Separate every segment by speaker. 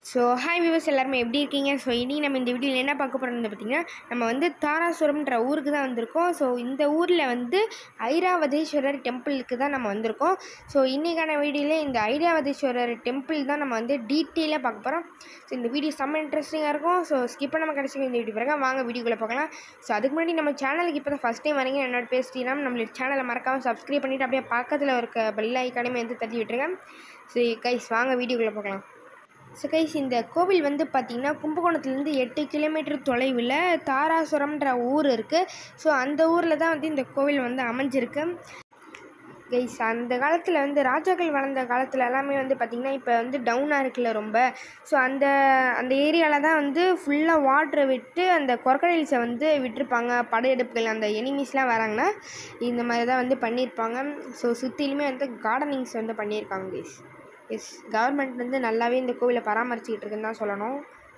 Speaker 1: So hi viewers எல்லாருமே எப்படி இருக்கீங்க ஸோ இனி நம்ம இந்த வீடியோவில் என்ன பார்க்க போகிறோம்னு பார்த்தீங்கன்னா நம்ம வந்து தாராசுரம்ன்ற ஊருக்கு தான் வந்திருக்கோம் ஸோ இந்த ஊரில் வந்து ஐராவதீஸ்வரர் டெம்பிளுக்கு தான் நம்ம வந்திருக்கோம் ஸோ இன்றைக்கான வீடியோவில் இந்த ஐராவதீஸ்வரர் டெம்பிள் தான் நம்ம வந்து டீட்டெயிலாக பார்க்க போகிறோம் ஸோ இந்த வீடியோ செம்ம இன்ட்ரெஸ்டிங்காக இருக்கும் ஸோ ஸ்கிப் பண்ணாம கடைசி இந்த வீடியோ பாருங்க வாங்க வீடியோக்குள்ளே பார்க்கலாம் ஸோ அதுக்கு முன்னாடி நம்ம சேனலுக்கு இப்போ தான் ஃபஸ்ட் டைம் வரீங்க என்னோட பேர் ஸ்ரீராம் நம்மளோட சேனலை மறக்காமல் சப்ஸ்கிரைப் பண்ணிவிட்டு அப்படியே பக்கத்தில் இருக்க பெல் ஐக்கானையுமே வந்து தட்டி விட்டுருங்க ஸோ கைஸ் வாங்க வீடியோக்குள்ளே பார்க்கலாம் ஸோ கைஸ் இந்த கோவில் வந்து பார்த்திங்கன்னா கும்பகோணத்துலேருந்து எட்டு கிலோமீட்டர் தொலைவில் தாராசுரம்ன்ற ஊர் இருக்குது ஸோ அந்த ஊரில் தான் வந்து இந்த கோவில் வந்து அமைஞ்சிருக்கு கைஸ் அந்த காலத்தில் வந்து ராஜாக்கள் வளர்ந்த காலத்தில் எல்லாமே வந்து பார்த்திங்கன்னா இப்போ வந்து டவுனாக இருக்குல்ல ரொம்ப ஸோ அந்த அந்த ஏரியாவில் தான் வந்து ஃபுல்லாக வாட்டரை விட்டு அந்த கொரக்கடைல்ஸை வந்து விட்டிருப்பாங்க படையெடுப்புகள் அந்த எனிமீஸ்லாம் வராங்கன்னா இந்த மாதிரி தான் வந்து பண்ணியிருப்பாங்க ஸோ சுற்றிலுமே வந்து கார்டனிங்ஸ் வந்து பண்ணியிருக்காங்க கைஸ் எஸ் கவர்மெண்ட் வந்து நல்லாவே இந்த கோவிலை பராமரிச்சுக்கிட்டு இருக்குன்னு தான் சொல்லணும்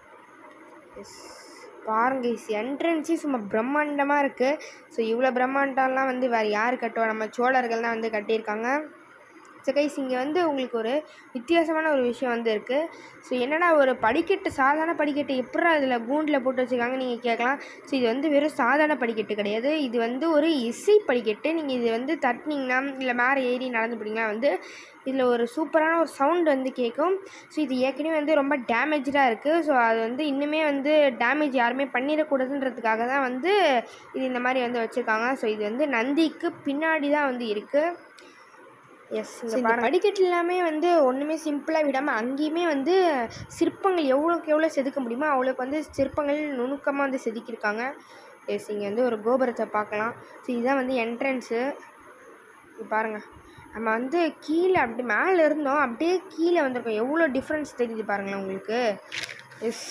Speaker 1: எஸ் பாருங்க இஸ் என்ட்ரன்ஸே சும்மா பிரம்மாண்டமாக இருக்குது ஸோ இவ்வளோ பிரம்மாண்டம்லாம் வந்து வேறு யார் கட்டுவா நம்ம சோழர்கள் தான் வந்து கட்டியிருக்காங்க ஸோ கைஸ் இங்கே வந்து உங்களுக்கு ஒரு வித்தியாசமான ஒரு விஷயம் வந்து இருக்குது ஸோ என்னடா ஒரு படிக்கட்டு சாதாரண படிக்கட்டு எப்படா அதில் கூண்டில் போட்டு வச்சுருக்காங்க நீங்கள் கேட்கலாம் ஸோ இது வந்து வெறும் சாதாரண படிக்கட்டு கிடையாது இது வந்து ஒரு இசை படிக்கட்டு நீங்கள் இது வந்து தட்டினீங்கன்னா இல்லை மேலே ஏறி நடந்து போனீங்கன்னா வந்து இதில் ஒரு சூப்பரான ஒரு சவுண்ட் வந்து கேட்கும் ஸோ இது ஏற்கனவே வந்து ரொம்ப டேமேஜாக இருக்குது ஸோ அது வந்து இன்னுமே வந்து டேமேஜ் யாருமே பண்ணிடக்கூடாதுன்றதுக்காக தான் வந்து இது இந்த மாதிரி வந்து வச்சுருக்காங்க ஸோ இது வந்து நந்திக்கு பின்னாடி தான் வந்து இருக்குது எஸ் இந்த பாருங்க படிக்கட்டு எல்லாமே வந்து ஒன்றுமே சிம்பிளாக விடாமல் அங்கேயுமே வந்து சிற்பங்கள் எவ்வளோக்கு எவ்வளோ செதுக்க முடியுமோ அவ்வளோக்கு வந்து சிற்பங்கள் நுணுக்கமாக வந்து செதுக்கியிருக்காங்க எஸ் இங்கே வந்து ஒரு கோபுரத்தை பார்க்கலாம் ஸோ இதுதான் வந்து என்ட்ரன்ஸு பாருங்கள் நம்ம வந்து கீழே அப்படி மேலே இருந்தோம் அப்படியே கீழே வந்திருக்கோம் எவ்வளோ டிஃப்ரென்ஸ் தெரியுது பாருங்களேன் உங்களுக்கு எஸ்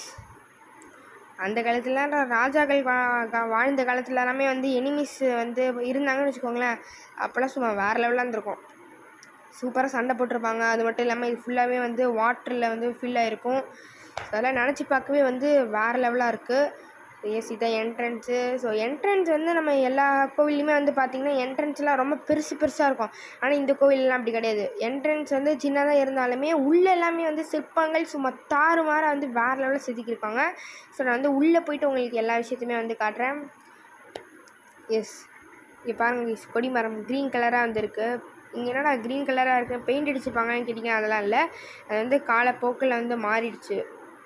Speaker 1: அந்த காலத்துலலாம் ராஜாக்கள் வா கா- வாழ்ந்த காலத்துல எல்லாமே வந்து எனிமீஸ் வந்து இருந்தாங்கன்னு வச்சுக்கோங்களேன் அப்போல்லாம் சும்மா வேறு லெவலில் இருந்திருக்கும் சூப்பராக சண்டை போட்டிருப்பாங்க அது மட்டும் இல்லாமல் இது ஃபுல்லாகவே வந்து வாட்டரில் வந்து ஃபில் ஆகிருக்கும் அதெல்லாம் நினச்சி பார்க்கவே வந்து வேறு லெவலாக இருக்குது ஏசி தான் என்ட்ரன்ஸு ஸோ என்ட்ரன்ஸ் வந்து நம்ம எல்லா கோவில்லையுமே வந்து பார்த்திங்கன்னா என்ட்ரன்ஸ்லாம் ரொம்ப பெருசு பெருசாக இருக்கும் ஆனால் இந்த கோவிலெலாம் அப்படி கிடையாது என்ட்ரன்ஸ் வந்து சின்னதாக இருந்தாலுமே உள்ளே எல்லாமே வந்து சிற்பங்கள் சும்மா தாறுமாறாக வந்து வேறு லெவலில் செதுக்கியிருப்பாங்க ஸோ நான் வந்து உள்ளே போயிட்டு உங்களுக்கு எல்லா விஷயத்தையுமே வந்து காட்டுறேன் எஸ் இங்கே பாருங்க guys, கொடிமரம் க்ரீன் கலராக வந்திருக்கு இங்கே என்னடா க்ரீன் கலராக இருக்குது பெயிண்ட் அடிச்சிருப்பாங்கன்னு கேட்டிங்க அதெல்லாம் இல்லை அது வந்து காலப்போக்கில் வந்து மாறிடுச்சு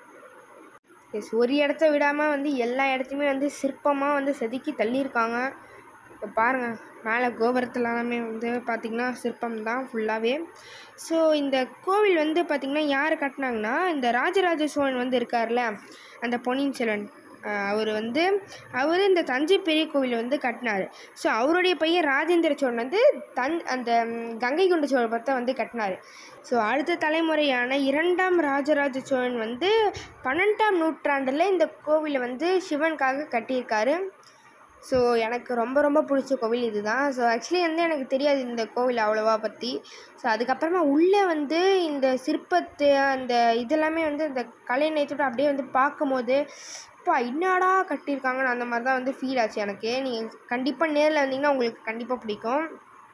Speaker 1: எஸ் ஒரு இடத்த விடாமல் வந்து எல்லா இடத்தையுமே வந்து சிற்பமாக வந்து செதுக்கி தள்ளியிருக்காங்க இப்போ பாருங்கள் மேலே கோபுரத்துல எல்லாமே வந்து பார்த்திங்கன்னா சிற்பம் தான் ஃபுல்லாகவே ஸோ இந்த கோவில் வந்து பார்த்திங்கன்னா யார் கட்டினாங்கன்னா இந்த ராஜராஜ சோழன் வந்து இருக்கார்ல அந்த பொன்னியின் செல்வன் அவர் வந்து அவர் இந்த தஞ்சை பெரிய கோவில் வந்து கட்டினார் ஸோ அவருடைய பையன் ராஜேந்திர சோழன் வந்து தன் அந்த ம், கங்கை கொண்ட சோழபுரத்தை வந்து கட்டினார் ஸோ அடுத்த தலைமுறையான இரண்டாம் ராஜராஜ சோழன் வந்து பன்னெண்டாம் நூற்றாண்டில் இந்த கோவிலை வந்து சிவனுக்காக கட்டியிருக்காரு ஸோ எனக்கு ரொம்ப ரொம்ப பிடிச்ச கோவில் இதுதான் ஸோ ஆக்சுவலி வந்து எனக்கு தெரியாது இந்த கோவில் அவ்வளோவா பற்றி ஸோ அதுக்கப்புறமா உள்ளே வந்து இந்த சிற்பத்து அந்த இதெல்லாமே வந்து இந்த கலை நேயத்தோட அப்படியே வந்து பார்க்கும்போது அப்பா என்னடா கட்டியிருக்காங்கன்னு அந்த மாதிரி தான் வந்து ஃபீல் ஆச்சு எனக்கு நீங்கள் கண்டிப்பாக நேரில் வந்தீங்கன்னா உங்களுக்கு கண்டிப்பாக பிடிக்கும்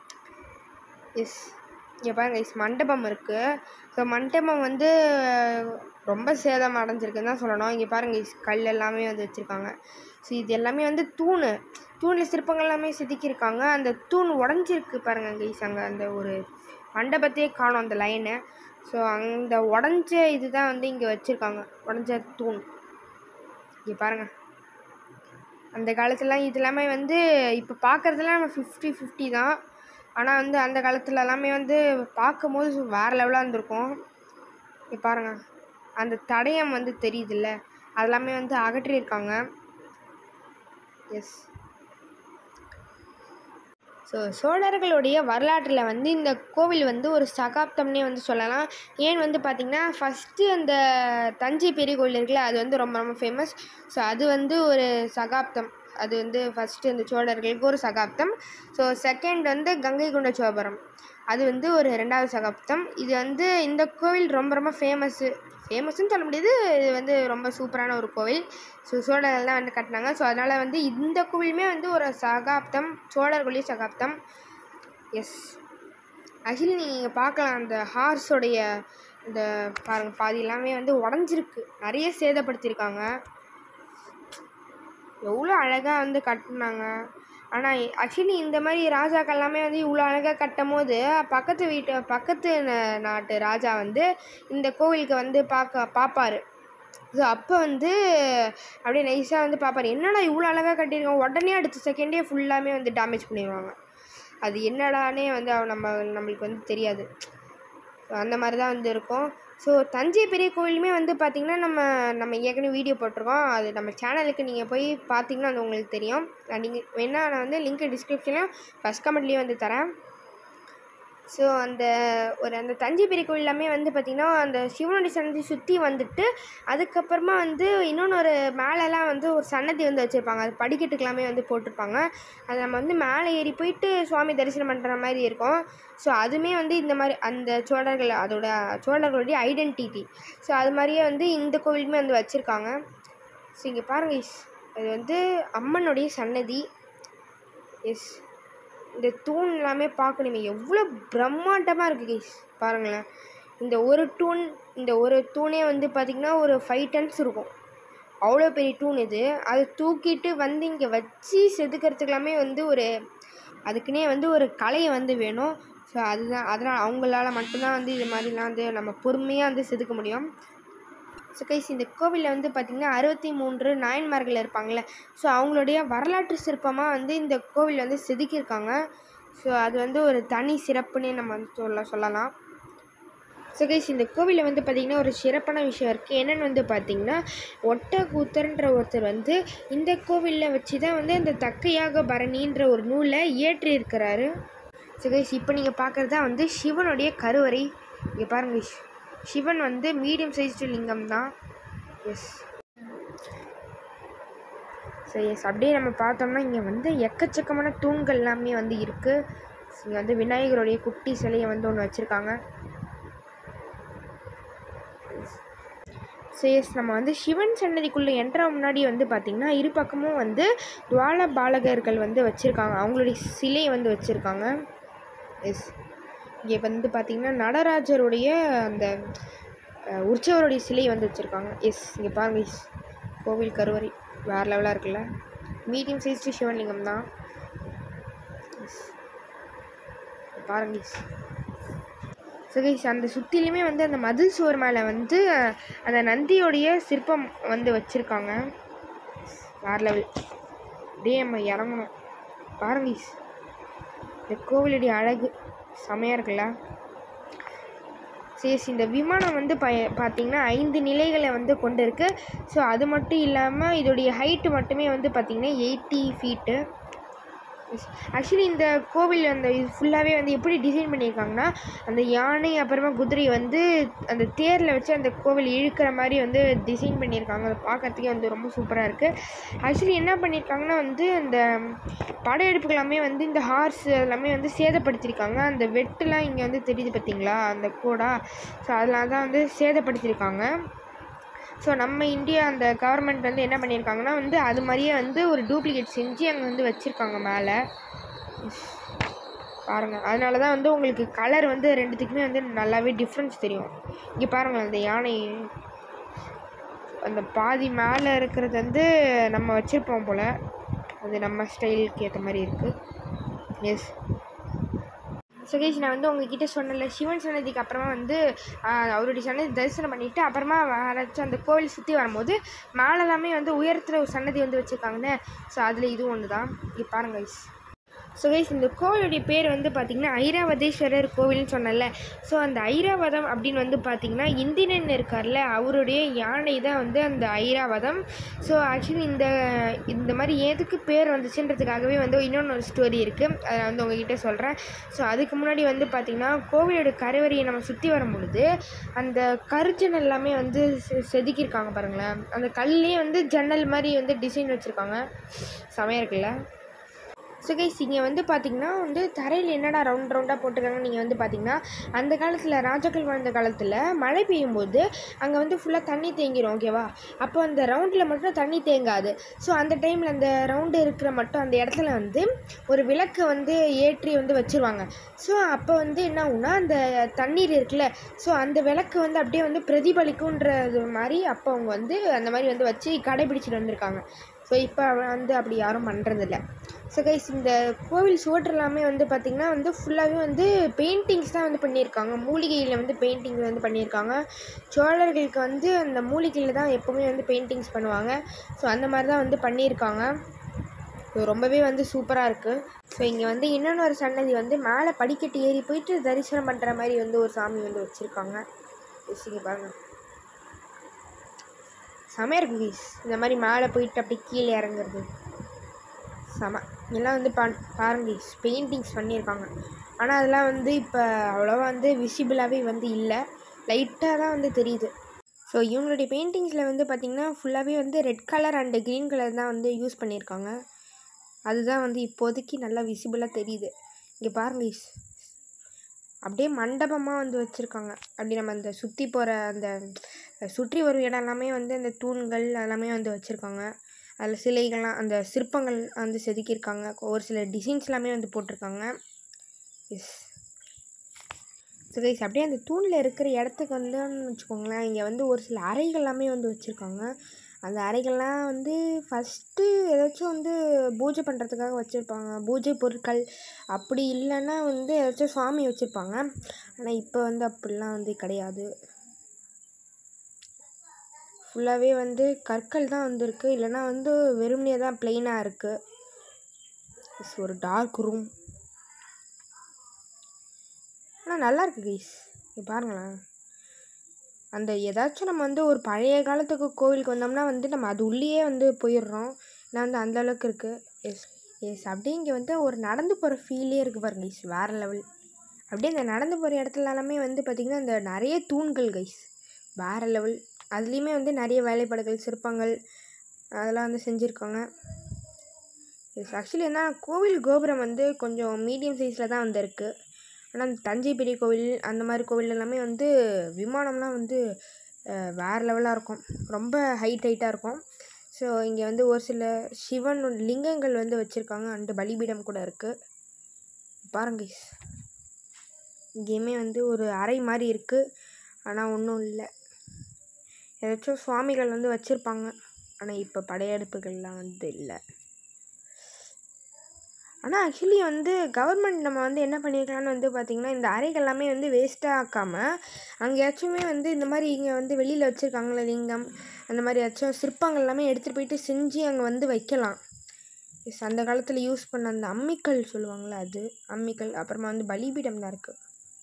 Speaker 1: எஸ் இங்கே பாருங்க இஸ் மண்டபம் இருக்குது ஸோ மண்டபம் வந்து ரொம்ப சேதம் அடைஞ்சிருக்குன்னு தான் சொல்லணும் இங்கே பாருங்க இஸ் கல் எல்லாமே வந்து வச்சுருக்காங்க ஸோ இது எல்லாமே வந்து தூண் தூணில் சிற்பங்கள் எல்லாமே செதுக்கியிருக்காங்க அந்த தூண் உடஞ்சிருக்கு பாருங்க கைஸ் அங்கே அந்த ஒரு மண்டபத்தையே காணும் அந்த லைனை ஸோ அந்த உடஞ்ச இதுதான் வந்து இங்கே வச்சுருக்காங்க உடஞ்ச தூண் இங்கே பாருங்க அந்த காலத்துலலாம் இது எல்லாமே வந்து இப்போ பார்க்குறதுலாம் நம்ம ஃபிஃப்டி ஃபிஃப்டி தான் ஆனால் வந்து அந்த காலத்துல எல்லாமே வந்து பார்க்கும்போது சு- வேற லெவலாக இருந்திருக்கும் இங்கே பாருங்க அந்த தடயம் வந்து தெரியுதுல்ல அதெல்லாமே வந்து அகற்றியிருக்காங்க எஸ் ஸோ சோழர்களுடைய வரலாற்றில் வந்து இந்த கோவில் வந்து ஒரு சகாப்தம்னே வந்து சொல்லலாம் ஏன் வந்து பார்த்திங்கன்னா ஃபஸ்ட்டு அந்த தஞ்சை பெரிய கோவில் இருக்குல்ல அது வந்து ரொம்ப ரொம்ப ஃபேமஸ் ஸோ அது வந்து ஒரு சகாப்தம் அது வந்து ஃபஸ்ட்டு இந்த சோழர்களுக்கு ஒரு சகாப்தம் ஸோ செகண்ட் வந்து கங்கை கொண்ட சோழபுரம் அது வந்து ஒரு ரெண்டாவது சகாப்தம் இது வந்து இந்த கோவில் ரொம்ப ரொம்ப ஃபேமஸ்ஸு ஃபேமஸ்ன்னு சொல்ல முடியாது இது வந்து ரொம்ப சூப்பரான ஒரு கோவில் ஸோ சோழர்கள் தான் வந்து கட்டினாங்க ஸோ அதனால் வந்து இந்த கோவிலுமே வந்து ஒரு சகாப்தம் சோழர்களுடைய சகாப்தம் எஸ் ஆக்சுவலி நீங்கள் பார்க்கலாம் அந்த ஹார்ஸோடைய இந்த பாருங்க பாதி எல்லாமே வந்து உடஞ்சிருக்கு நிறைய சேதப்படுத்தியிருக்காங்க எவ்வளோ அழகாக வந்து கட்டினாங்க ஆனால் ஆக்சுவலி இந்த மாதிரி ராஜாக்கள் எல்லாமே வந்து இவ்வளோ அழகாக கட்டும் போது பக்கத்து வீட்டு பக்கத்து ந- நாட்டு ராஜா வந்து இந்த கோவிலுக்கு வந்து பார்க்க பார்ப்பாரு ஸோ அப்போ வந்து அப்படியே நைஸாக வந்து பார்ப்பாரு என்னடா இவ்வளோ அழகாக கட்டியிருக்கோம் உடனே அடுத்த செகண்டே ஃபுல்லாமே வந்து டேமேஜ் பண்ணிடுவாங்க அது என்னடானே வந்து அவ- நம்ம நம்மளுக்கு வந்து தெரியாது ஸோ அந்த மாதிரி தான் வந்து இருக்கும் ஸோ தஞ்சை பெரிய கோயிலுமே வந்து பார்த்திங்கன்னா நம்ம நம்ம ஏற்கனவே வீடியோ போட்டிருக்கோம் அது நம்ம சேனலுக்கு நீங்கள் போய் பார்த்தீங்கன்னா அது உங்களுக்கு தெரியும் நீங்கள் வேணா நான் வந்து லிங்க் டிஸ்கிரிப்ஷன்லையும் ஃபஸ்ட் கமெண்ட்லேயும் வந்து தரேன் ஸோ அந்த ஒரு அந்த தஞ்சை பெரிய கோயில் எல்லாமே வந்து பார்த்திங்கன்னா அந்த சிவனுடைய சன்னதி சுற்றி வந்துட்டு அதுக்கப்புறமா வந்து இன்னொன்று ஒரு மேலெலாம் வந்து ஒரு சன்னதி வந்து வச்சுருப்பாங்க அது படிக்கட்டுக்கெல்லாமே வந்து போட்டிருப்பாங்க அது நம்ம வந்து மேலே ஏறி போயிட்டு சுவாமி தரிசனம் பண்ணுற மாதிரி இருக்கும் ஸோ அதுவுமே வந்து இந்த மாதிரி அந்த சோழர்கள் அதோட சோழர்களுடைய ஐடென்டிட்டி ஸோ அது மாதிரியே வந்து இந்த கோவிலுமே வந்து வச்சுருக்காங்க ஸோ இங்கே பாருங்க இஸ் அது வந்து அம்மனுடைய சன்னதி எஸ் இந்த தூண் எல்லாமே பார்க்கணுமே எவ்வளோ பிரம்மாண்டமாக இருக்குது கைஸ் பாருங்களேன் இந்த ஒரு தூண் இந்த ஒரு தூணே வந்து பார்த்திங்கன்னா ஒரு ஃபைவ் டன்ஸ் இருக்கும் அவ்வளோ பெரிய தூண் இது அது தூக்கிட்டு வந்து இங்கே வச்சு செதுக்கிறதுக்கெல்லாமே வந்து ஒரு அதுக்குன்னே வந்து ஒரு கலை வந்து வேணும் ஸோ அதுதான் அதனால் அவங்களால மட்டும்தான் வந்து இது மாதிரிலாம் வந்து நம்ம பொறுமையாக வந்து செதுக்க முடியும் ஸோ கைஸ் இந்த கோவிலில் வந்து பார்த்திங்கன்னா அறுபத்தி மூன்று நாயன்மார்கள் இருப்பாங்கள்ல ஸோ அவங்களுடைய வரலாற்று சிற்பமாக வந்து இந்த கோவில் வந்து செதுக்கியிருக்காங்க ஸோ அது வந்து ஒரு தனி சிறப்புன்னே நம்ம வந்து சொல்ல சொல்லலாம் ஸோ கைஸ் இந்த கோவிலில் வந்து பார்த்திங்கன்னா ஒரு சிறப்பான விஷயம் இருக்குது என்னென்னு வந்து பார்த்திங்கன்னா ஒட்டக்கூத்தர்ன்ற ஒருத்தர் வந்து இந்த கோவிலில் வச்சு தான் வந்து அந்த தக்கையாக பரணின்ற ஒரு நூலை இயற்றியிருக்கிறாரு ஸோ கைஸ் இப்போ நீங்கள் பார்க்குறது தான் வந்து சிவனுடைய கருவறை இங்கே பாருங்க ஷ்- சிவன் வந்து மீடியம் சைஸ்டு லிங்கம் தான் எஸ் ஸோ எஸ் அப்படியே நம்ம பார்த்தோம்னா இங்கே வந்து எக்கச்சக்கமான தூண்கள் எல்லாமே வந்து இருக்குது இங்கே வந்து விநாயகருடைய குட்டி சிலையை வந்து ஒன்று வச்சுருக்காங்க ஸோ எஸ் நம்ம வந்து சிவன் சன்னதிக்குள்ளே என்ட்ர முன்னாடி வந்து பார்த்திங்கன்னா இரு பக்கமும் வந்து துவால பாலகர்கள் வந்து வச்சுருக்காங்க அவங்களுடைய சிலையை வந்து வச்சுருக்காங்க எஸ் இங்கே வந்து பார்த்திங்கன்னா நடராஜருடைய அந்த அஹ், உற்சவருடைய சிலை வந்து வச்சுருக்காங்க எஸ் இங்கே பாருங்க எஸ் கோவில் கருவறை வேறு லெவலாக இருக்குல்ல மீடியம் சைஸ்டு சிவலிங்கம் தான் எஸ் பாருங்க எஸ் ஸோ கைஸ் அந்த சுற்றிலுமே வந்து அந்த மதில் சுவர் மேலே வந்து அஹ், அந்த நந்தியோடைய சிற்பம் வந்து வச்சுருக்காங்க வேறு லெவல் அப்படியே நம்ம இறங்கணும் பாருங்க guys. இந்த கோவிலுடைய அழகு செமையாக இருக்குல்ல சரி இந்த விமானம் வந்து ப பார்த்தீங்கன்னா ஐந்து நிலைகளை வந்து கொண்டு இருக்கு ஸோ அது மட்டும் இல்லாமல் இதோடைய ஹைட்டு மட்டுமே வந்து பார்த்திங்கன்னா எயிட்டி ஃபீட்டு ஆக்சுவலி இந்த கோவில் அந்த இது ஃபுல்லாகவே வந்து எப்படி டிசைன் பண்ணியிருக்காங்கன்னா அந்த யானை அப்புறமா குதிரை வந்து அந்த தேரில் வச்சு அந்த கோவில் இழுக்கிற மாதிரி வந்து டிசைன் பண்ணியிருக்காங்க அதை பார்க்கறதுக்கே வந்து ரொம்ப சூப்பராக இருக்குது ஆக்சுவலி என்ன பண்ணியிருக்காங்கன்னா வந்து அந்த படையெடுப்புகள் எல்லாமே வந்து இந்த ஹார்ஸ் எல்லாமே வந்து சேதப்படுத்தியிருக்காங்க அந்த வெட்டுலாம் இங்கே வந்து தெரியுது பார்த்தீங்களா அந்த கோடா ஸோ அதெல்லாம் தான் வந்து சேதப்படுத்தியிருக்காங்க ஸோ நம்ம இந்தியா அந்த கவர்மெண்ட் வந்து என்ன பண்ணியிருக்காங்கன்னா வந்து அது மாதிரியே வந்து ஒரு டூப்ளிகேட் செஞ்சு அங்கே வந்து வச்சுருக்காங்க மேலே பாருங்கள் அதனால தான் வந்து உங்களுக்கு கலர் வந்து ரெண்டுத்துக்குமே வந்து நல்லாவே டிஃப்ரென்ஸ் தெரியும் இங்கே பாருங்கள் அந்த யானை அந்த பாதி மேலே இருக்கிறது வந்து நம்ம வச்சுருப்போம் போல் அது நம்ம ஸ்டைலுக்கு ஏற்ற மாதிரி இருக்குது எஸ் சுகேஷ் நான் வந்து உங்ககிட்ட சொன்னல சிவன் சன்னதிக்கு அப்புறமா வந்து ஆஹ், அவருடைய சன்னதி தரிசனம் பண்ணிவிட்டு அப்புறமா யாராச்சும் அந்த கோவில் சுற்றி வரும்போது மேலே எல்லாமே வந்து உயரத்தில் ஒரு சன்னதி வந்து வச்சுருக்காங்கன்னு ஸோ அதில் இதுவும் ஒன்று தான் இங்கே பாருங்க guys. ஸோ கைஸ் இந்த கோவிலுடைய பேர் வந்து பார்த்திங்கன்னா ஐராவதேஸ்வரர் கோவில்னு சொன்னல ஸோ அந்த ஐராவதம் அப்படின்னு வந்து பார்த்திங்கன்னா இந்திரன் இருக்கார்ல அவருடைய யானை தான் வந்து அந்த ஐராவதம் ஸோ ஆக்சுவலி இந்த இந்த மாதிரி எதுக்கு பேர் வந்துச்சுன்றதுக்காகவே வந்து இன்னொன்று ஒரு ஸ்டோரி இருக்குது அதை நான் வந்து உங்ககிட்ட சொல்கிறேன் ஸோ அதுக்கு முன்னாடி வந்து பார்த்திங்கன்னா கோவிலோட கருவறையை நம்ம சுற்றி வரும் பொழுது அந்த கருஜன்னல் எல்லாமே வந்து செ- செதுக்கியிருக்காங்க பாருங்களேன் அந்த கல்லே வந்து ஜன்னல் மாதிரி வந்து டிசைன் வச்சுருக்காங்க செமையாக இருக்குல்ல ஸோ கைஸ் இங்கே வந்து பார்த்திங்கன்னா வந்து தரையில் என்னடா ரவுண்ட் ரவுண்டாக போட்டிருக்காங்கன்னு நீங்கள் வந்து பார்த்தீங்கன்னா அந்த காலத்தில் ராஜாக்கள் வாழ்ந்த காலத்தில் மழை பெய்யும் போது அங்கே வந்து ஃபுல்லாக தண்ணி தேங்கிடும் ஓகேவா அப்போ அந்த ரவுண்டில் மட்டும் தண்ணி தேங்காது ஸோ அந்த டைமில் அந்த ரவுண்டு இருக்கிற மட்டும் அந்த இடத்துல வந்து ஒரு விளக்கு வந்து ஏற்றி வந்து வச்சுருவாங்க ஸோ அப்போ வந்து என்ன ஆகும்னா அந்த தண்ணீர் இருக்குல்ல ஸோ அந்த விளக்கு வந்து அப்படியே வந்து பிரதிபலிக்குன்றது மாதிரி அப்போ அவங்க வந்து அந்த மாதிரி வந்து வச்சு கடைபிடிச்சிட்டு வந்திருக்காங்க ஸோ இப்போ வந்து அப்படி யாரும் பண்ணுறதில்ல ஸோ கைஸ் இந்த கோவில் சுவற்று எல்லாமே வந்து பார்த்திங்கன்னா வந்து ஃபுல்லாகவே வந்து பெயிண்டிங்ஸ் தான் வந்து பண்ணியிருக்காங்க மூலிகையில் வந்து பெயிண்டிங் வந்து பண்ணியிருக்காங்க சோழர்களுக்கு வந்து அந்த மூலிகையில் தான் எப்போவுமே வந்து பெயிண்டிங்ஸ் பண்ணுவாங்க ஸோ அந்த மாதிரி தான் வந்து பண்ணியிருக்காங்க ஸோ ரொம்பவே வந்து சூப்பராக இருக்குது ஸோ இங்கே வந்து இன்னொன்று ஒரு சன்னதி வந்து மேலே படிக்கட்டு ஏறி போயிட்டு தரிசனம் பண்ணுற மாதிரி வந்து ஒரு சாமி வந்து வச்சுருக்காங்க இங்கே பாருங்கள் செமையாக இருக்கு guys. இந்த மாதிரி மேலே போயிட்டு அப்படி கீழே இறங்குறது செம எல்லாம் வந்து பா பாருங்க பெயிண்டிங்ஸ் பண்ணியிருக்காங்க ஆனால் அதெல்லாம் வந்து இப்போ அவ்வளோவா வந்து விசிபிளாகவே வந்து இல்லை லைட்டாக தான் வந்து தெரியுது ஸோ இவங்களுடைய பெயிண்டிங்ஸில் வந்து பார்த்திங்கன்னா ஃபுல்லாகவே வந்து red colour and green colour தான் வந்து யூஸ் பண்ணியிருக்காங்க அதுதான் வந்து இப்போதைக்கு நல்லா விசிபிளாக தெரியுது இங்கே பாருங்க guys. அப்படியே மண்டபமாக வந்து வச்சுருக்காங்க அப்படி நம்ம அந்த சுற்றி போகிற அந்த சுற்றி வரும் இடம் எல்லாமே வந்து அந்த தூண்கள் எல்லாமே வந்து வச்சுருக்காங்க அதில் சிலைகள்லாம் அந்த சிற்பங்கள் வந்து செதுக்கியிருக்காங்க ஒரு சில டிசைன்ஸ் எல்லாமே வந்து போட்டிருக்காங்க எஸ் ஸோ கைஸ் அப்படியே அந்த தூணில் இருக்கிற இடத்துக்கு வந்துன்னு வச்சுக்கோங்களேன் இங்கே வந்து ஒரு சில அறைகள் எல்லாமே வந்து வச்சுருக்காங்க அந்த அறைகள்லாம் வந்து ஃபஸ்ட்டு ஏதாச்சும் வந்து பூஜை பண்ணுறதுக்காக வச்சுருப்பாங்க பூஜை பொருட்கள் அப்படி இல்லைன்னா வந்து ஏதாச்சும் சுவாமி வச்சுருப்பாங்க ஆனால் இப்போ வந்து அப்படிலாம் வந்து கிடையாது ஃபுல்லாகவே வந்து கற்கள் தான் வந்திருக்கு இல்லைன்னா வந்து வெறுமனே தான் பிளெயினாக இருக்குது ஒரு டார்க் ரூம் ஆனால் நல்லா இருக்கு கைஸ் இங்கே பாருங்களேன் அந்த ஏதாச்சும் நம்ம வந்து ஒரு பழைய காலத்துக்கு கோவிலுக்கு வந்தோம்னா வந்து நம்ம அது உள்ளேயே வந்து போயிடுறோம் ஏன்னா வந்து அந்த அளவுக்கு இருக்குது எஸ் எஸ் அப்படியே இங்கே வந்து ஒரு நடந்து போகிற ஃபீலே இருக்குது பாருங்க கைஸ் வேறு லெவல் அப்படியே இந்த நடந்து போகிற இடத்துல எல்லாமே வந்து பார்த்திங்கன்னா இந்த நிறைய தூண்கள் கைஸ் வேறு லெவல் அதுலேயுமே வந்து நிறைய வேலைப்பாடுகள் சிற்பங்கள் அதெல்லாம் வந்து செஞ்சுருக்காங்க எஸ் ஆக்சுவலி என்ன கோவில் கோபுரம் வந்து கொஞ்சம் மீடியம் சைஸில் தான் வந்து இருக்குது ஆனால் அந்த தஞ்சை பெரிய கோவில் அந்த மாதிரி கோவில் எல்லாமே வந்து விமானம்லாம் வந்து அஹ், வேறு லெவலாக இருக்கும் ரொம்ப ஹைட் ஹைட்டாக இருக்கும் ஸோ இங்கே வந்து ஒரு சில சிவன் லிங்கங்கள் வந்து வச்சுருக்காங்க அண்டு பலிபீடம் கூட இருக்குது பாருங்க guys. இங்கேயுமே வந்து ஒரு அறை மாதிரி இருக்குது ஆனால் ஒன்றும் இல்லை ஏதாச்சும் சுவாமிகள் வந்து வச்சுருப்பாங்க ஆனால் இப்போ படையெடுப்புகள்லாம் வந்து இல்லை ஆனால் ஆக்சுவலி வந்து கவர்மெண்ட் நம்ம வந்து என்ன பண்ணியிருக்கலாம்னு வந்து பார்த்திங்கன்னா இந்த அறைகள் எல்லாமே வந்து வேஸ்ட்டாக ஆக்காமல் அங்கேயாச்சுமே வந்து இந்த மாதிரி இங்கே வந்து வெளியில் வச்சுருக்காங்களே லிங்கம் அந்த மாதிரி ஏதாச்சும் சிற்பங்கள் எல்லாமே எடுத்துகிட்டு போயிட்டு செஞ்சு அங்கே வந்து வைக்கலாம் எஸ் அந்த காலத்தில் யூஸ் பண்ண அந்த அம்மிக்கல் சொல்லுவாங்கள்ல அது அம்மிக்கல் அப்புறமா வந்து பலிபீடம் தான் இருக்குது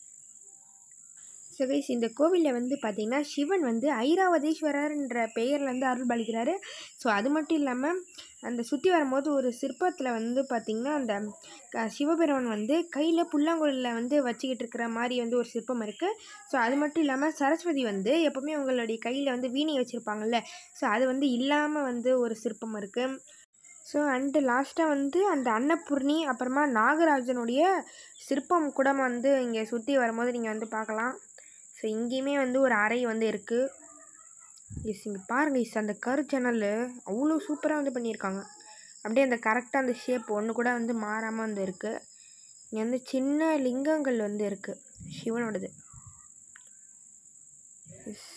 Speaker 1: ஸோ கைஸ் இந்த கோவிலில் வந்து பார்த்திங்கன்னா சிவன் வந்து ஐராவதீஸ்வரர்ன்ற பெயரில் வந்து அருள் பாலிக்கிறாரு ஸோ அது மட்டும் இல்லாமல் அந்த சுற்றி வரும்போது ஒரு சிற்பத்தில் வந்து பார்த்திங்கன்னா அந்த க- சிவபெருமான் வந்து கையில் புல்லாங்குழலில் வந்து வச்சுக்கிட்டு இருக்கிற மாதிரி வந்து ஒரு சிற்பம் இருக்குது ஸோ அது மட்டும் இல்லாமல் சரஸ்வதி வந்து எப்போவுமே உங்களுடைய கையில் வந்து வீணை வச்சுருப்பாங்கல்ல ஸோ அது வந்து இல்லாமல் வந்து ஒரு சிற்பம் இருக்குது ஸோ அண்டு லாஸ்ட்டாக வந்து அந்த அன்னபூர்ணி அப்புறமா நாகராஜனுடைய சிற்பம் கூட வந்து இங்கே சுற்றி வரும்போது நீங்கள் வந்து பார்க்கலாம் ஸோ இங்கேயுமே வந்து ஒரு அறை வந்து இருக்குது எஸ் இங்கே பாருங்க இஸ் அந்த கரு சேனல் அவ்வளோ சூப்பராக வந்து பண்ணியிருக்காங்க அப்படியே அந்த கரெக்டாக அந்த ஷேப் ஒன்று கூட வந்து மாறாமல் வந்து இருக்குது இங்கே வந்து சின்ன லிங்கங்கள் வந்து இருக்குது சிவனோடது எஸ்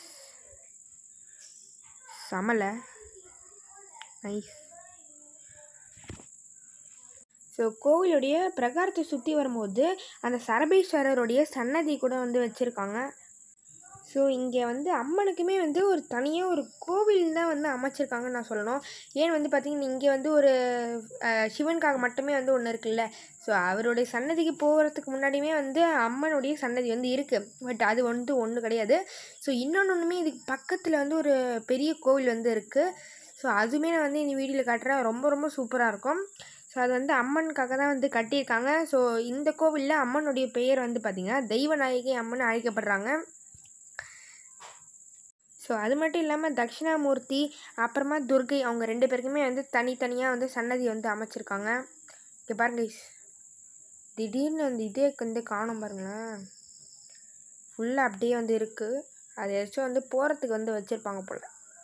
Speaker 1: சமலை நைஸ் ஸோ கோவிலுடைய பிரகாரத்தை சுற்றி வரும்போது அந்த சரபேஸ்வரருடைய சன்னதி கூட வந்து வச்சுருக்காங்க ஸோ இங்கே வந்து அம்மனுக்குமே வந்து ஒரு தனியாக ஒரு கோவில் தான் வந்து அமைச்சிருக்காங்கன்னு நான் சொல்லணும் ஏன் வந்து பார்த்திங்கன்னா இங்கே வந்து ஒரு அஹ், சிவனுக்காக மட்டுமே வந்து ஒன்று இருக்குல்ல ஸோ அவருடைய சன்னதிக்கு போகிறதுக்கு முன்னாடியுமே வந்து அம்மனுடைய சன்னதி வந்து இருக்குது பட் அது வந்து ஒன்று கிடையாது ஸோ இன்னொன்று ஒன்றுமே இதுக்கு பக்கத்தில் வந்து ஒரு பெரிய கோவில் வந்து இருக்குது ஸோ அதுவுமே நான் வந்து இந்த வீடியோவில் காட்டுறேன் ரொம்ப ரொம்ப சூப்பராக இருக்கும் ஸோ அது வந்து அம்மனுக்காக தான் வந்து கட்டியிருக்காங்க ஸோ இந்த கோவிலில் அம்மனுடைய பெயர் வந்து பார்த்திங்கன்னா தெய்வநாயகி அம்மன் அழைக்கப்படுறாங்க ஸோ அது மட்டும் இல்லாமல் தட்சிணாமூர்த்தி அப்புறமா துர்கை அவங்க ரெண்டு பேருக்குமே வந்து தனித்தனியாக வந்து சன்னதி வந்து அமைச்சிருக்காங்க இங்கே பாருங்க guys. திடீர்னு அந்த இதே வந்து காணும் பாருங்களேன் ஃபுல்லாக அப்படியே வந்து இருக்குது அது ஏதாச்சும் வந்து போகிறதுக்கு வந்து வச்சுருப்பாங்க போல்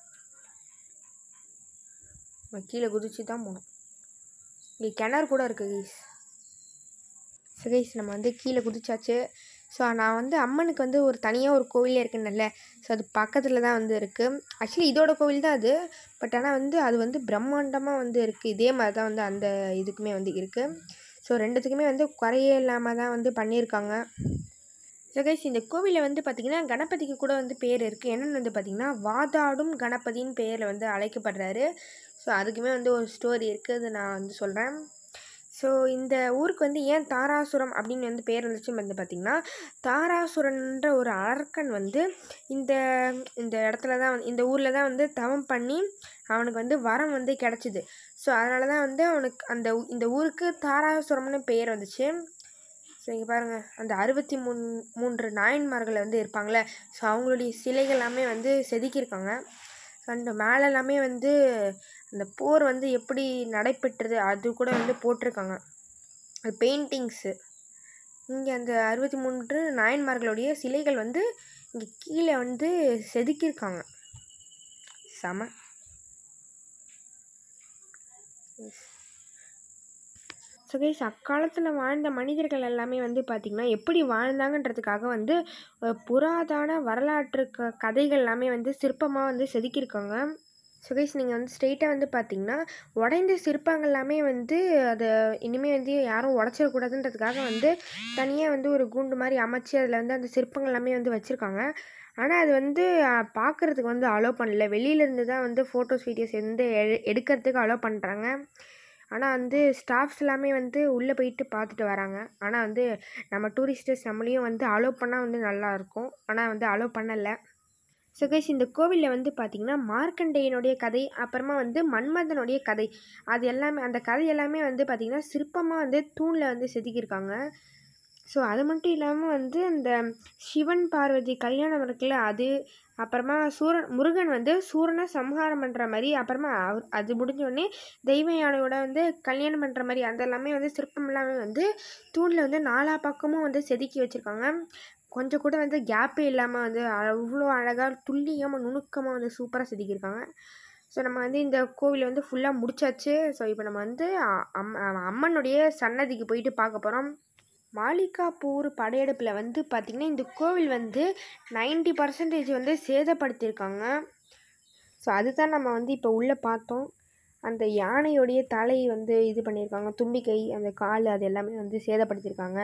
Speaker 1: நம்ம கீழே குதிச்சு தான் போகணும் இங்கே கிணறு கூட இருக்குது கைஸ் ஸோ கைஸ் நம்ம வந்து கீழே குதிச்சாச்சு ஸோ நான் வந்து அம்மனுக்கு வந்து ஒரு தனியாக ஒரு கோவிலே இருக்குன்னல்ல ஸோ அது பக்கத்தில் தான் வந்து இருக்குது ஆக்சுவலி இதோட கோவில் தான் அது பட் ஆனால் வந்து அது வந்து பிரம்மாண்டமாக வந்து இருக்குது இதே மாதிரி தான் வந்து அந்த இதுக்குமே வந்து இருக்குது ஸோ ரெண்டுத்துக்குமே வந்து குறையே இல்லாமல் தான் வந்து பண்ணியிருக்காங்க ஸோ கைஸ் இந்த கோவிலில் வந்து பார்த்திங்கன்னா கணபதிக்கு கூட வந்து பேர் இருக்குது என்னென்னு வந்து பார்த்திங்கன்னா வாதாடும் கணபதியின் பேரில் வந்து அழைக்கப்படுறாரு ஸோ அதுக்குமே வந்து ஒரு ஸ்டோரி இருக்குது அது நான் வந்து சொல்கிறேன் ஸோ இந்த ஊருக்கு வந்து ஏன் தாராசுரம் அப்படின்னு வந்து பேர் வந்துச்சுன்னு வந்து பார்த்திங்கன்னா தாராசுரன்ற ஒரு அரக்கன் வந்து இந்த இந்த இடத்துல தான் வந்து- இந்த ஊரில் தான் வந்து தவம் பண்ணி அவனுக்கு வந்து வரம் வந்து கிடச்சிது ஸோ அதனால தான் வந்து அவனுக்கு அந்த ஊ- இந்த ஊருக்கு தாராசுரம்னு பேர் வந்துச்சு ஸோ இங்கே பாருங்கள் அந்த அறுபத்தி மூணு மூன்று நாயன்மார்கள் வந்து இருப்பாங்களே ஸோ அவங்களுடைய சிலைகள் எல்லாமே வந்து செதுக்கியிருக்காங்க அண்ட் மேலே எல்லாமே வந்து அந்த போர் வந்து எப்படி நடைபெற்றது அது கூட வந்து போட்டிருக்காங்க அது பெயிண்டிங்ஸு இங்கே அந்த அறுபத்தி மூன்று நாயன்மார்களுடைய சிலைகள் வந்து இங்கே கீழே வந்து செதுக்கியிருக்காங்க செம ஸோ கைஸ் அக்காலத்தில் வாழ்ந்த மனிதர்கள் எல்லாமே வந்து பார்த்திங்கன்னா எப்படி வாழ்ந்தாங்கன்றதுக்காக வந்து அஹ், புராதன வரலாற்று க கதைகள் எல்லாமே வந்து சிற்பமாக வந்து செதுக்கியிருக்காங்க ஸோ கைஸ் நீங்கள் வந்து ஸ்ட்ரெயிட்டாக வந்து பார்த்தீங்கன்னா உடைந்த சிற்பங்கள் எல்லாமே வந்து அதை இனிமேல் வந்து யாரும் உடச்சிடக்கூடாதுன்றதுக்காக வந்து தனியாக வந்து ஒரு கூண்டு மாதிரி அமைச்சு அதில் வந்து அந்த சிற்பங்கள் எல்லாமே வந்து வச்சுருக்காங்க ஆனால் அது வந்து பார்க்குறதுக்கு வந்து அலோவ் பண்ணல வெளியிலேருந்து தான் வந்து ஃபோட்டோஸ் வீடியோஸ் வந்து எடு எடுக்கிறதுக்கு அலோவ் பண்ணுறாங்க ஆனால் வந்து ஸ்டாஃப்ஸ் எல்லாமே வந்து உள்ளே போயிட்டு பார்த்துட்டு வராங்க ஆனால் வந்து நம்ம டூரிஸ்டர்ஸ் நம்மளையும் வந்து அலோவ் பண்ணால் வந்து நல்லாயிருக்கும் ஆனால் வந்து அலோவ் பண்ணலை ஸோ கைஸ் இந்த கோவிலில் வந்து பார்த்திங்கன்னா மார்க்கண்டேயனுடைய கதை அப்புறமா வந்து மன்மதனுடைய கதை அது எல்லாமே அந்த கதை எல்லாமே வந்து பார்த்திங்கன்னா சிற்பமாக வந்து தூணில் வந்து செதுக்கியிருக்காங்க ஸோ அது மட்டும் இல்லாமல் வந்து அந்த சிவன் பார்வதி கல்யாணம் இருக்குல்ல அது அப்புறமா சூரன் முருகன் வந்து சூரனை சம்ஹாரம் பண்ணுற மாதிரி அப்புறமா அவர் அது முடிஞ்சோடனே தெய்வ யானையோட வந்து கல்யாணம் பண்ணுற மாதிரி அந்த எல்லாமே வந்து சிற்பம் எல்லாமே வந்து தூணில் வந்து நாலா பக்கமும் வந்து செதுக்கி வச்சுருக்காங்க கொஞ்சம் கூட வந்து கேப்பே இல்லாமல் வந்து அவ்வளோ அழகாக துல்லியமாக நுணுக்கமாக வந்து சூப்பராக செதுக்கியிருக்காங்க ஸோ நம்ம வந்து இந்த கோவிலை வந்து ஃபுல்லாக முடிச்சாச்சு ஸோ இப்போ நம்ம வந்து அ- அம் அ- அம்மனுடைய சன்னதிக்கு போயிட்டு பார்க்க போகிறோம் மாளிகாப்பூர் படையெடுப்பில் வந்து பார்த்திங்கன்னா இந்த கோவில் வந்து 90% பர்சன்டேஜ் வந்து சேதப்படுத்தியிருக்காங்க ஸோ அதுதான் நம்ம வந்து இப்போ உள்ளே பார்த்தோம் அந்த யானையோடைய தலை வந்து இது பண்ணியிருக்காங்க தும்பிக்கை அந்த கால் அது எல்லாமே வந்து சேதப்படுத்தியிருக்காங்க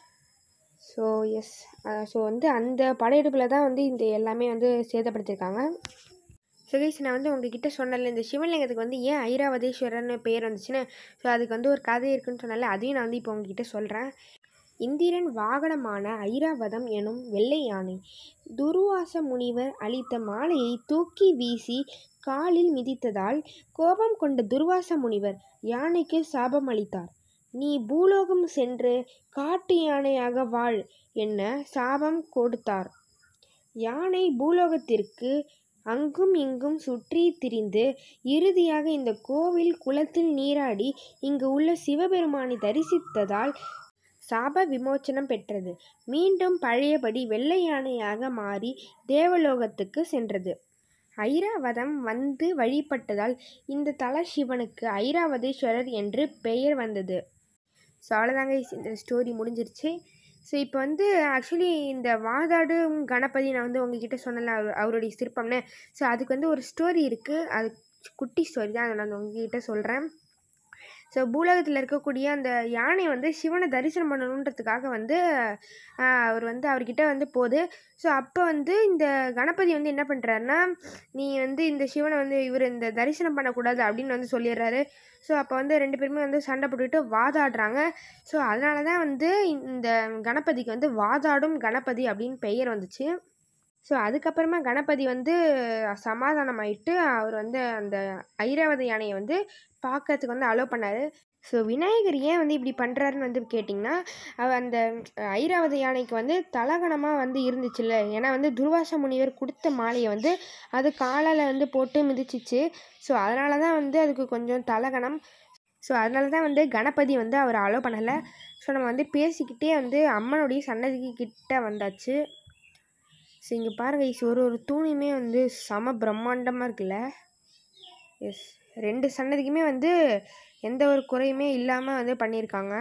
Speaker 1: ஸோ எஸ் ஸோ வந்து அந்த படையெடுப்பில் தான் வந்து இந்த எல்லாமே வந்து சேதப்படுத்தியிருக்காங்க சுகேஷ் நான் வந்து உங்ககிட்ட சொன்னல இந்த சிவலிங்கத்துக்கு வந்து ஏன் ஐராவதீஸ்வரர்னு பேர் வந்துச்சுன்னு ஸோ அதுக்கு வந்து ஒரு கதை இருக்குன்னு சொன்னால அதையும் நான் வந்து இப்போ உங்ககிட்ட சொல்கிறேன் இந்திரன் வாகனமான ஐராவதம் எனும் வெள்ளை யானை துர்வாச முனிவர் அளித்த மாலையை தூக்கி வீசி காலில் மிதித்ததால் கோபம் கொண்ட துர்வாச முனிவர் யானைக்கு சாபம் அளித்தார் நீ பூலோகம் சென்று காட்டு யானையாக வாழ் என்ன சாபம் கொடுத்தார் யானை பூலோகத்திற்கு அங்கும் இங்கும் சுற்றி திரிந்து இறுதியாக இந்த கோவில் குளத்தில் நீராடி இங்கு உள்ள சிவபெருமானை தரிசித்ததால் சாப விமோச்சனம் பெற்றது மீண்டும் பழையபடி வெள்ளை யானையாக மாறி தேவலோகத்துக்கு சென்றது ஐராவதம் வந்து வழிபட்டதால் இந்த தல சிவனுக்கு ஐராவதீஸ்வரர் என்று பெயர் வந்தது ஸோ அவ்வளோதாங்க இந்த ஸ்டோரி முடிஞ்சிருச்சு ஸோ இப்போ வந்து ஆக்சுவலி இந்த வாதாடும் கணபதி நான் வந்து உங்ககிட்ட சொன்னல அவர் அவருடைய சிற்பம்னு ஸோ அதுக்கு வந்து ஒரு ஸ்டோரி இருக்குது அது குட்டி ஸ்டோரி தான் அதை நான் உங்ககிட்ட சொல்கிறேன் ஸோ பூலோகத்தில் இருக்கக்கூடிய அந்த யானை வந்து சிவனை தரிசனம் பண்ணணுன்றதுக்காக வந்து ஆஹ், அவர் வந்து அவர்கிட்ட வந்து போகுது ஸோ அப்போ வந்து இந்த கணபதி வந்து என்ன பண்ணுறாருன்னா நீ வந்து இந்த சிவனை வந்து இவர் இந்த தரிசனம் பண்ணக்கூடாது அப்படின்னு வந்து சொல்லிடுறாரு ஸோ அப்போ வந்து ரெண்டு பேருமே வந்து சண்டை போட்டுக்கிட்டு வாதாடுறாங்க ஸோ அதனால தான் வந்து இந்த கணபதிக்கு வந்து வாதாடும் கணபதி அப்படின்னு பெயர் வந்துச்சு ஸோ அதுக்கப்புறமா கணபதி வந்து சமாதானம் ஆயிட்டு அவர் வந்து அந்த ஐராவத யானையை வந்து பார்க்கறதுக்கு வந்து அலோவ் பண்ணார் ஸோ விநாயகர் ஏன் வந்து இப்படி பண்ணுறாருன்னு வந்து கேட்டிங்கன்னா அவ- அந்த ஐராவத யானைக்கு வந்து தலகணமாக வந்து இருந்துச்சுல்ல ஏன்னா வந்து துர்வாச முனிவர் கொடுத்த மாலையை வந்து அது காலால் வந்து போட்டு மிதிச்சிச்சு ஸோ அதனால தான் வந்து அதுக்கு கொஞ்சம் தலகணம் ஸோ அதனால தான் வந்து கணபதி வந்து அவர் அலோவ் பண்ணலை ஸோ நம்ம வந்து பேசிக்கிட்டே வந்து அம்மனுடைய சன்னதிக்கு கிட்ட வந்தாச்சு ஸோ இங்கே பாருங்கள் இஸ் ஒரு ஒரு தூணியுமே வந்து செம பிரம்மாண்டமாக இருக்குல்ல எஸ் ரெண்டு சன்னதிக்குமே வந்து எந்த ஒரு குறையுமே இல்லாமல் வந்து பண்ணியிருக்காங்க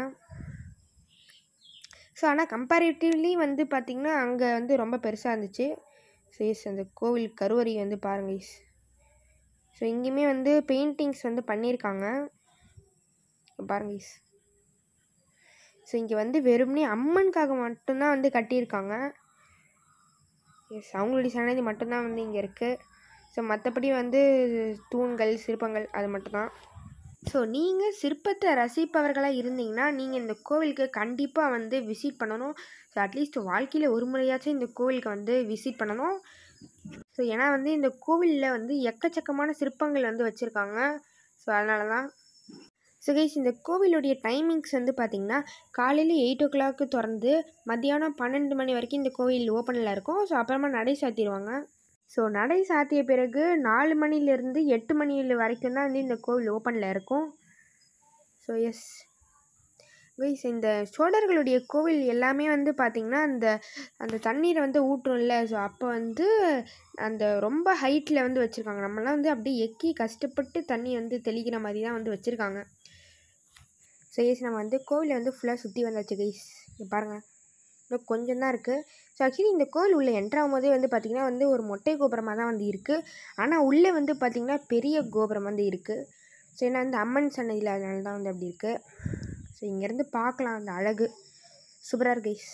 Speaker 1: ஸோ ஆனால் கம்பேரிட்டிவ்லி வந்து பார்த்திங்கன்னா அங்கே வந்து ரொம்ப பெருசாக இருந்துச்சு ஸோ எஸ் அந்த கோவில் கருவறை வந்து பாருங்கள் இஸ் ஸோ இங்கேயுமே வந்து பெயிண்டிங்ஸ் வந்து பண்ணியிருக்காங்க பாருங்க இஸ் ஸோ இங்கே வந்து வெறுமனே அம்மனுக்காக மட்டும்தான் வந்து கட்டியிருக்காங்க எஸ் அவங்களுடைய சன்னதி மட்டும்தான் வந்து இங்கே இருக்குது ஸோ மற்றபடி வந்து தூண்கள் சிற்பங்கள் அது மட்டும்தான் ஸோ நீங்கள் சிற்பத்தை ரசிப்பவர்களாக இருந்தீங்கன்னா நீங்கள் இந்த கோவிலுக்கு கண்டிப்பாக வந்து விசிட் பண்ணணும் ஸோ அட்லீஸ்ட் வாழ்க்கையில் ஒரு முறையாச்சும் இந்த கோவிலுக்கு வந்து விசிட் பண்ணணும் ஸோ ஏன்னா வந்து இந்த கோவிலில் வந்து எக்கச்சக்கமான சிற்பங்கள் வந்து வச்சுருக்காங்க ஸோ அதனால தான் ஸோ கைஸ் இந்த கோவிலுடைய டைமிங்ஸ் வந்து பார்த்திங்கன்னா காலையில் எயிட் ஓ கிளாக்கு திறந்து மத்தியானம் பன்னெண்டு மணி வரைக்கும் இந்த கோவில் ஓப்பனில் இருக்கும் ஸோ அப்புறமா நடை சாத்திடுவாங்க ஸோ நடை சாத்திய பிறகு நாலு மணிலேருந்து எட்டு மணி வரைக்கும் தான் வந்து இந்த கோவில் ஓப்பனில் இருக்கும் ஸோ எஸ் கைஸ் இந்த சோழர்களுடைய கோவில் எல்லாமே வந்து பார்த்திங்கன்னா அந்த அந்த தண்ணீரை வந்து ஊற்றும்ல ஸோ அப்போ வந்து அந்த ரொம்ப ஹைட்டில் வந்து வச்சுருக்காங்க நம்மலாம் வந்து அப்படியே எக்கி கஷ்டப்பட்டு தண்ணி வந்து தெளிக்கிற மாதிரி தான் வந்து வச்சுருக்காங்க ஸோ எஸ் நம்ம வந்து கோவிலை வந்து ஃபுல்லாக சுற்றி வந்தாச்சு கைஸ் இங்கே பாருங்கள் இன்னும் கொஞ்சம் தான் இருக்குது ஸோ ஆக்சுவலி இந்த கோவில் உள்ளே என்ட்ராகும் போதே வந்து பார்த்திங்கன்னா வந்து ஒரு மொட்டை கோபுரமாக தான் வந்து இருக்குது ஆனால் உள்ளே வந்து பார்த்திங்கன்னா பெரிய கோபுரம் வந்து இருக்குது ஸோ ஏன்னா வந்து அம்மன் சன்னதியில் அதனால தான் வந்து அப்படி இருக்குது ஸோ இங்கேருந்து பார்க்கலாம் அந்த அழகு சூப்பராக கைஸ்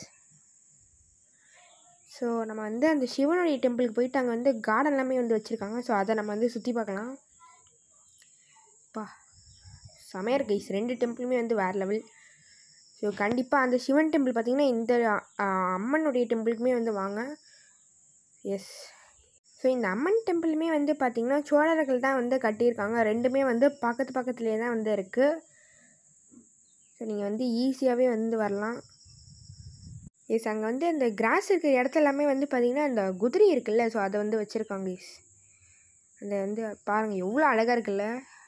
Speaker 1: ஸோ நம்ம வந்து அந்த சிவனுடைய டெம்பிளுக்கு போயிட்டு அங்கே வந்து கார்டன் எல்லாமே வந்து வச்சுருக்காங்க ஸோ அதை நம்ம வந்து சுற்றி பார்க்கலாம் பா செமையர் கைஸ் ரெண்டு டெம்பிளுமே வந்து வேறு லெவல் ஸோ கண்டிப்பாக அந்த சிவன் டெம்பிள் பார்த்திங்கன்னா இந்த ஆ, அம்மனுடைய டெம்பிளுக்குமே வந்து வாங்க எஸ் ஸோ இந்த அம்மன் டெம்பிளுமே வந்து பார்த்திங்கன்னா சோழர்கள் தான் வந்து கட்டியிருக்காங்க ரெண்டுமே வந்து பக்கத்து பக்கத்துலேயே தான் வந்து இருக்குது ஸோ நீங்கள் வந்து ஈஸியாகவே வந்து வரலாம் எஸ் அங்கே வந்து அந்த கிராஸ் இருக்கிற இடத்துல எல்லாமே வந்து பார்த்திங்கன்னா அந்த குதிரை இருக்குல்ல ஸோ அதை வந்து வச்சுருக்காங்க எஸ் அந்த வந்து பாருங்கள் எவ்வளோ அழகாக இருக்குல்ல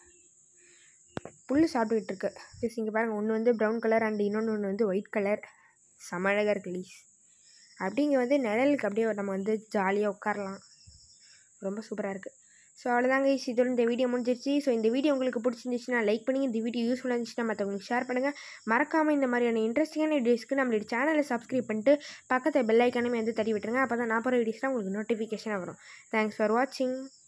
Speaker 1: புல் சாப்பிட்டுக்கிட்டு இருக்கு எஸ் இங்கே பாருங்கள் ஒன்று வந்து ப்ரௌன் கலர் அண்ட் இன்னொன்று ஒன்று வந்து ஒயிட் கலர் செம அழகாக இருக்கு லீஸ் அப்படிங்க வந்து நிழலுக்கு அப்படியே நம்ம வந்து ஜாலியாக உட்காரலாம் ரொம்ப சூப்பராக இருக்குது ஸோ அவ்வளோதாங்க guys. இதோட இந்த வீடியோ முடிஞ்சிருச்சு ஸோ இந்த வீடியோ உங்களுக்கு பிடிச்சிருந்துச்சுன்னா லைக் பண்ணி இந்த வீடியோ யூஸ்ஃபுல்லாக இருந்துச்சுன்னா மற்றவங்களுக்கு ஷேர் பண்ணுங்கள் மறக்காமல் இந்த மாதிரியான இன்ட்ரெஸ்டிங்கான வீடியோஸ்க்கு நம்மளுடைய சேனலை சப்ஸ்கிரைப் பண்ணிட்டு பக்கத்தில் பெல் ஐக்கானுமே வந்து தட்டி விட்டுருங்க அப்போ தான் நான் போகிற வீடியோஸ்லாம் உங்களுக்கு நோட்டிஃபிகேஷனாக வரும் தேங்க்ஸ் ஃபார் வாட்சிங்